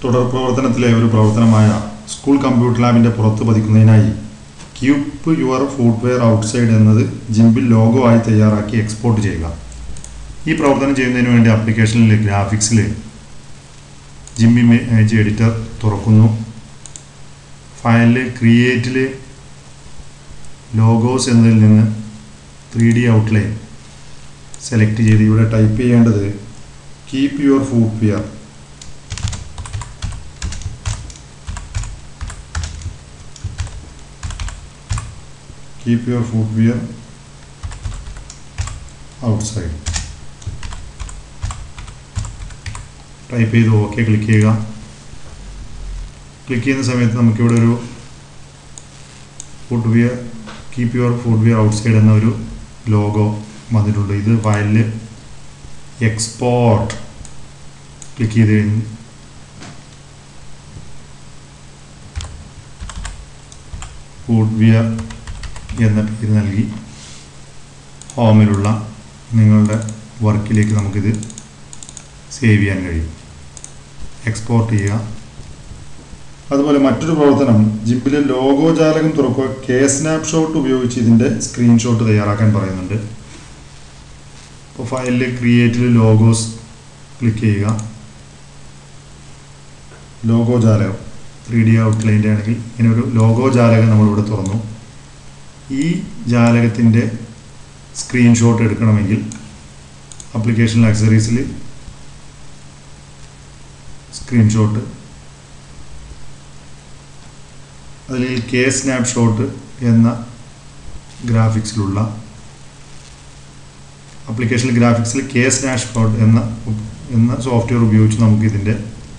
തുടർ പ്രവർത്തനത്തിലെ ഒരു പ്രവർത്തനമായ school computer ലാബിൻ്റെ പുറത്ത് പതിക്കുന്നതിനായി ക്യൂപ്പ് യുവർ ഫുട്വെയർ ഔട്ട്സൈഡ് എന്നത് ജിംബിൽ ലോഗോ ആയി തയ്യാറാക്കി എക്സ്പോർട്ട് ചെയ്യുക ഈ പ്രവർത്തനം ചെയ്യുന്നതിന് വേണ്ടി ആപ്ലിക്കേഷനിൽ ഗ്രാഫിക്സിൽ ജിം ഇമേജ് എഡിറ്റർ തുറക്കുന്നു ഫയലിൽ ക്രിയേറ്റിൽ ലോഗോസ് എന്നതിൽ നിന്ന് ത്രീ ഡി ഔട്ട്ലൈൻ സെലക്ട് ചെയ്ത് ഇവിടെ ടൈപ്പ് ചെയ്യേണ്ടത് keep your footwear keep your footwear outside type ചെയ്ത് ഓക്കെ ക്ലിക്ക് ചെയ്യുക ക്ലിക്ക് ചെയ്യുന്ന സമയത്ത് നമുക്കിവിടെ ഒരു footwear keep your footwear outside എന്ന ഒരു ലോഗോ വന്നിട്ടുണ്ട് ഇത് ഫയലിൽ എക്സ്പോർട്ട് ക്ലിക്ക് ചെയ്ത് കഴിഞ്ഞ് ഫുഡ് വിയർ എന്ന പേര് നൽകി ഹോമിലുള്ള നിങ്ങളുടെ വർക്കിലേക്ക് നമുക്കിത് സേവ് ചെയ്യാൻ കഴിയും എക്സ്പോർട്ട് ചെയ്യുക അതുപോലെ മറ്റൊരു പ്രവർത്തനം ജിപ്പിലെ ലോഗോ ജാലകം തുറക്കുക കെ സ്നാപ്ഷോട്ട് ഉപയോഗിച്ച് ഇതിൻ്റെ സ്ക്രീൻഷോട്ട് തയ്യാറാക്കാൻ പറയുന്നുണ്ട് അപ്പോൾ ഫയലിൽ ക്രിയേറ്റിൽ ലോഗോസ് ക്ലിക്ക് ചെയ്യുക ലോഗോ ജാലകം ത്രീ ഡി ഔട്ട്ലൈൻ്റെ ആണെങ്കിൽ ഇങ്ങനെ ഒരു ലോഗോ ജാലകം നമ്മളിവിടെ തുറന്നു ഈ ജാലകത്തിൻ്റെ സ്ക്രീൻഷോട്ട് എടുക്കണമെങ്കിൽ ആപ്ലിക്കേഷൻ അക്സറീസിൽ സ്ക്രീൻഷോട്ട് അതിൽ കെ സ്നാപ്ഷോട്ട് എന്ന ഗ്രാഫിക്സിലുള്ള ആപ്ലിക്കേഷനിൽ ഗ്രാഫിക്സിൽ കെ സ്നാപ്ഷോട്ട് എന്ന എന്ന സോഫ്റ്റ്വെയർ ഉപയോഗിച്ച് നമുക്ക് ഇതിൻ്റെ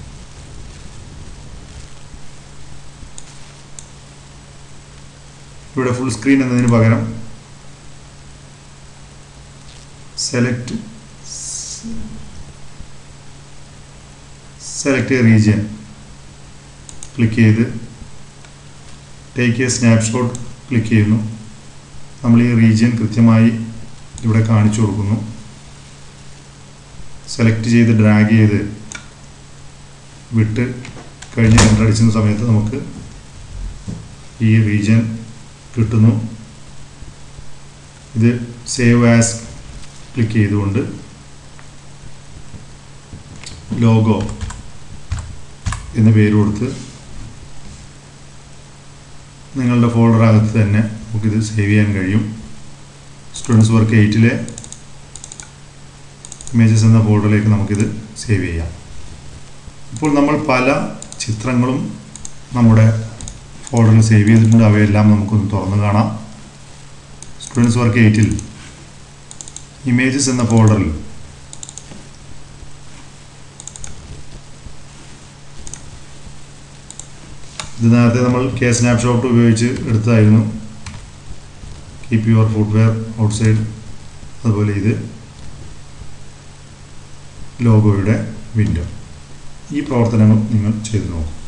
ഇവിടെ ഫുൾ സ്ക്രീൻ എന്നതിന് പകരം സെലക്ട് സെലക്ട് റീജിയൻ ക്ലിക്ക് ചെയ്ത് ടേക്ക് എ സ്നാപ്ഷോട്ട് ക്ലിക്ക് ചെയ്യുന്നു നമ്മൾ ഈ റീജിയൻ കൃത്യമായി ഇവിടെ കാണിച്ചു കൊടുക്കുന്നു സെലക്ട് ചെയ്ത് ഡ്രാഗ് ചെയ്ത് വിട്ട് കഴിഞ്ഞ് എൻ്റർ സമയത്ത് നമുക്ക് ഈ റീജിയൻ കിട്ടുന്നു ഇത് സേവ് ആസ് ക്ലിക്ക് ചെയ്തുകൊണ്ട് ലോഗോ എന്ന് പേര് കൊടുത്ത് നിങ്ങളുടെ ഫോൾഡറകത്ത് തന്നെ നമുക്കിത് സേവ് ചെയ്യാൻ കഴിയും സ്റ്റുഡൻസ് വർക്ക് എയ്റ്റിലെ ഇമേജസ് എന്ന ഫോൾഡറിലേക്ക് നമുക്കിത് സേവ് ചെയ്യാം ഇപ്പോൾ നമ്മൾ പല ചിത്രങ്ങളും നമ്മുടെ ഫോൾഡറിൽ സേവ് ചെയ്തിട്ടുണ്ട് അവയെല്ലാം നമുക്കൊന്ന് തുറന്ന് കാണാം സ്റ്റുഡൻസ് വർക്ക് എയ്റ്റിൽ ഇമേജസ് എന്ന ഫോൾഡറിൽ ഇത് നേരത്തെ നമ്മൾ കെ സ്നാപ്ഷോട്ട് ഉപയോഗിച്ച് എടുത്തതായിരുന്നു കീപ്പ് യുവർ ഫുട്വെയർ ഔട്ട്സൈഡ് അതുപോലെ ഇത് ലോഗോയുടെ വിൻഡോ ഈ പ്രവർത്തനങ്ങൾ നിങ്ങൾ ചെയ്തു നോക്കും